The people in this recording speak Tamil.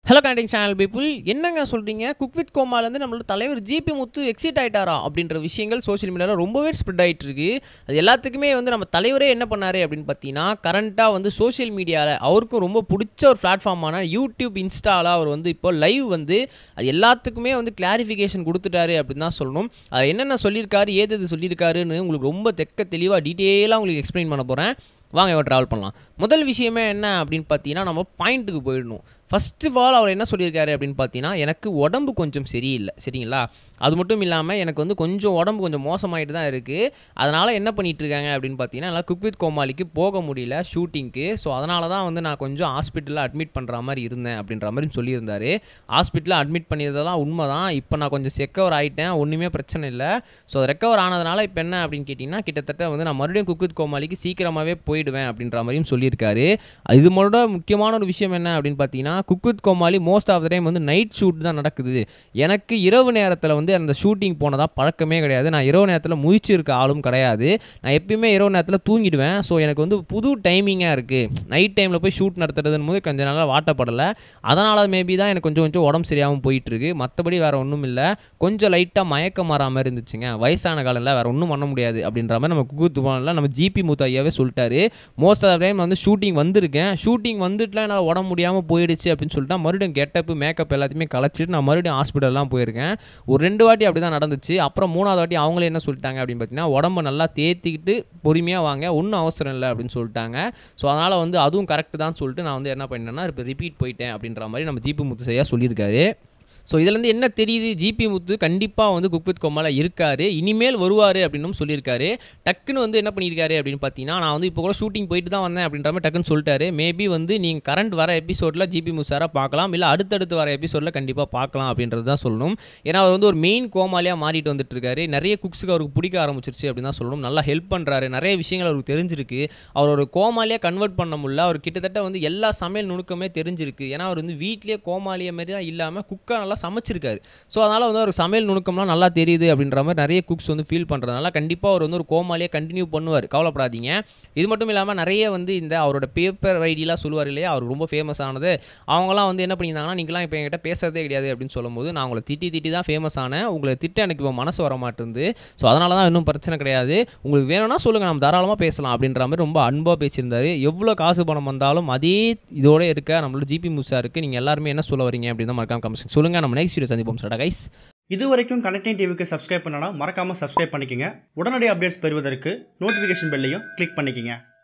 ஹலோ கனெக்டிங் சேனல் பீப்புள் என்னங்க சொல்கிறீங்க குக் வித் கோமாலேருந்து நம்மளோட தலைவர் ஜிபி முத்து எக்ஸிட் ஆயிட்டாரா அப்படின்ற விஷயங்கள் சோஷியல் மீடியாவில் ரொம்பவே ஸ்ப்ரெட் ஆயிட்டு இருக்கு அது எல்லாத்துக்குமே வந்து நம்ம தலைவரே என்ன பண்ணாரு அப்படின்னு பார்த்தீங்கன்னா கரண்ட்டாக வந்து சோஷியல் மீடியாவில் அவருக்கும் ரொம்ப பிடிச்ச ஒரு பிளாட்ஃபார்மான யூடியூப் இன்ஸ்டாவில் அவர் வந்து இப்போ லைவ் வந்து அது எல்லாத்துக்குமே வந்து கிளாரிஃபிகேஷன் கொடுத்துட்டாரு அப்படின்னு தான் சொல்லணும் அது என்னென்ன சொல்லியிருக்காரு ஏது எது சொல்லியிருக்காருன்னு உங்களுக்கு ரொம்ப தெக்க தெளிவாக டீட்டெயிலாக உங்களுக்கு எக்ஸ்பிளைன் பண்ண போகிறேன் வாங்க இவன் ட்ராவல் பண்ணலாம் முதல் விஷயமே என்ன அப்படின்னு பார்த்தீங்கன்னா நம்ம பாயிண்ட்டுக்கு போயிடணும் ஃபர்ஸ்ட் ஆஃப் ஆல் அவர் என்ன சொல்லியிருக்காரு அப்படின்னு பார்த்தீங்கன்னா எனக்கு உடம்பு கொஞ்சம் சரியில்லை சரிங்களா அது மட்டும் இல்லாமல் எனக்கு வந்து கொஞ்சம் உடம்பு கொஞ்சம் மோசமாயிட்டு தான் இருக்குது அதனால் என்ன பண்ணிட்டு இருக்காங்க அப்படின்னு பார்த்தீங்கன்னா எல்லாம் குக் வித் கோமாளிக்கு போக முடியல ஷூட்டிங்க்கு ஸோ அதனால தான் வந்து நான் கொஞ்சம் ஹாஸ்பிட்டலில் அட்மிட் பண்ணுற மாதிரி இருந்தேன் அப்படின்ற மாதிரி சொல்லியிருந்தாரு ஹாஸ்பிட்டலில் அட்மிட் பண்ணியதெல்லாம் உண்மை தான் இப்போ நான் கொஞ்சம் ரெக்கவர் ஆகிட்டேன் ஒன்றுமே பிரச்சனை இல்லை ஸோ ரெக்கவர் ஆனதுனால இப்போ என்ன அப்படின்னு கேட்டிங்கன்னா கிட்டத்தட்ட வந்து நான் மறுபடியும் குக் வித் கோமாளிக்கு சீக்கிரமாகவே போயிடுவேன் அப்படின்ற மாதிரியும் சொல்லியிருக்காரு இது மட்டும் முக்கியமான ஒரு விஷயம் என்ன அப்படின்னு பார்த்தீங்கன்னா cook with Comali most of the time வந்து நைட் ஷூட் தான் நடக்குது எனக்கு இரவு நேரத்தில் வந்து அந்த ஷூட்டிங் போனதாக பழக்கமே கிடையாது நான் இரவு நேரத்தில் முழிச்சு இருக்க ஆளும் கிடையாது நான் எப்பயுமே இரவு நேரத்தில் தூங்கிடுவேன் ஸோ எனக்கு வந்து புது டைமிங்காக இருக்குது நைட் டைமில் போய் ஷூட் நடத்துறதுன்னு போது கொஞ்சம் நாளாக வாட்டப்படலை அதனால் மேபி தான் எனக்கு கொஞ்சம் கொஞ்சம் உடம்பு சரியாகவும் போயிட்டுருக்கு மற்றபடி வேறு ஒன்றும் இல்லை கொஞ்சம் லைட்டாக மயக்கம் மாற மாதிரி இருந்துச்சுங்க வயசான காலத்தில் வேறு ஒன்றும் பண்ண முடியாது அப்படின்ற மாதிரி நம்ம குக்கு துபானில் நம்ம ஜிபி மூத்த ஐயாவே சொல்லிட்டாரு மோஸ்ட் ஆஃப் டைம் வந்து ஷூட்டிங் வந்திருக்கேன் ஷூட்டிங் வந்துட்டுலாம் என்னால் உடம்பு முடியாமல் போயிடுச்சு அப்படின்னு சொல்லிட்டு மறுபடியும் கெட்டப்பு மேக்கப் எல்லாத்தையுமே கலைச்சிட்டு நான் மறுபடியும் ஹாஸ்பிட்டல்லாம் போயிருக்கேன் ஒரு ரெண்டு வாட்டி அப்படி தான் நடந்துச்சு அப்புறம் மூணாவது வாட்டி அவங்களே என்ன சொல்லிட்டாங்க அப்படின்னு பார்த்தீங்கன்னா உடம்ப நல்லா தேத்திக்கிட்டு பொறுமையாக வாங்க ஒன்றும் அவசரம் இல்லை அப்படின்னு சொல்லிட்டாங்க ஸோ அதனால் வந்து அதுவும் கரெக்டு தான் சொல்லிட்டு நான் வந்து என்ன பண்ணேன்னா இப்போ ரிப்பீட் போயிட்டேன் அப்படின்ற மாதிரி நம்ம ஜிபி முத்து செய்யா சொல்லியிருக்காரு ஸோ இதுலேருந்து என்ன தெரியுது ஜிபி முத்து கண்டிப்பாக வந்து குக் வித் கோமால இருக்காரு இனிமேல் வருவார் அப்படின்னு சொல்லியிருக்காரு டக்குன்னு வந்து என்ன பண்ணியிருக்காரு அப்படின்னு பார்த்தீங்கன்னா நான் வந்து இப்போ கூட ஷூட்டிங் போயிட்டு தான் வந்தேன் அப்படின்ற மாதிரி டக்குன்னு சொல்லிட்டாரு மேபி வந்து நீங்கள் கரண்ட் வர எபிசோடில் ஜிபி முசாரை பார்க்கலாம் இல்லை அடுத்தடுத்து வர எபிசோடில் கண்டிப்பாக பார்க்கலாம் அப்படின்றது தான் சொல்லணும் ஏன்னா அவர் வந்து ஒரு மெயின் கோமாலியாக மாறிட்டு வந்துட்டு இருக்காரு நிறைய குக்ஸுக்கு அவருக்கு பிடிக்க ஆரம்பிச்சிருச்சு அப்படின்னு தான் சொல்லணும் நல்லா ஹெல்ப் பண்ணுறாரு நிறைய விஷயங்கள் அவருக்கு தெரிஞ்சிருக்கு அவர் ஒரு கோமாலியாக கன்வெர்ட் பண்ண முடியல அவர் கிட்டத்தட்ட வந்து எல்லா சமையல் நுணுக்கமே தெரிஞ்சிருக்கு ஏன்னா அவர் வந்து வீட்லேயே கோமாளிய மாதிரி தான் இல்லாமல் குக்காக நல்லா சமைச்சிருக்காரு ஸோ அதனால் வந்து ஒரு சமையல் நுணுக்கம்லாம் நல்லா தெரியுது அப்படின்ற மாதிரி நிறைய குக்ஸ் வந்து ஃபீல் பண்ணுறதுனால கண்டிப்பாக அவர் வந்து ஒரு கோமாளியாக கண்டினியூ பண்ணுவார் கவலைப்படாதீங்க இது மட்டும் இல்லாமல் நிறைய வந்து இந்த அவரோட பேப்பர் ஐடியெலாம் சொல்லுவார் இல்லையா அவர் ரொம்ப ஃபேமஸ் ஆனது அவங்களாம் வந்து என்ன பண்ணியிருந்தாங்கன்னா நீங்களாம் இப்போ என்கிட்ட பேசுறதே கிடையாது அப்படின்னு சொல்லும்போது நான் உங்களை திட்டி திட்டி தான் ஃபேமஸ் ஆனேன் உங்களை திட்ட எனக்கு இப்போ மனசு வர மாட்டேங்குது ஸோ அதனால தான் இன்னும் பிரச்சனை கிடையாது உங்களுக்கு வேணும்னா சொல்லுங்கள் நம்ம தாராளமாக பேசலாம் அப்படின்ற மாதிரி ரொம்ப அன்பாக பேசியிருந்தாரு எவ்வளோ காசு பணம் வந்தாலும் அதே இதோட இருக்க நம்மளோட ஜிபி முசா இருக்குது நீங்கள் எல்லாருமே என்ன சொல்ல வரீங்க அப்படின்னு தான் மறக்காம கமெண்ட் சொல்லுங்கள் நம்ம நெக்ஸ்ட் வீடியோ சந்திப்போம் ஸ்டாடா கைஸ் இது வரைக்கும் கனெக்டிங் டிவிக்கு சப்ஸ்கிரைப் பண்ணனா மறக்காம சப்ஸ்கிரைப் பண்ணிக்கங்க உடனடி அப்டேட்ஸ் பெறுவதற்கு நோட்டிஃபிகேஷன் பெல்லையும் கிளிக் பண்ணிக்கங்க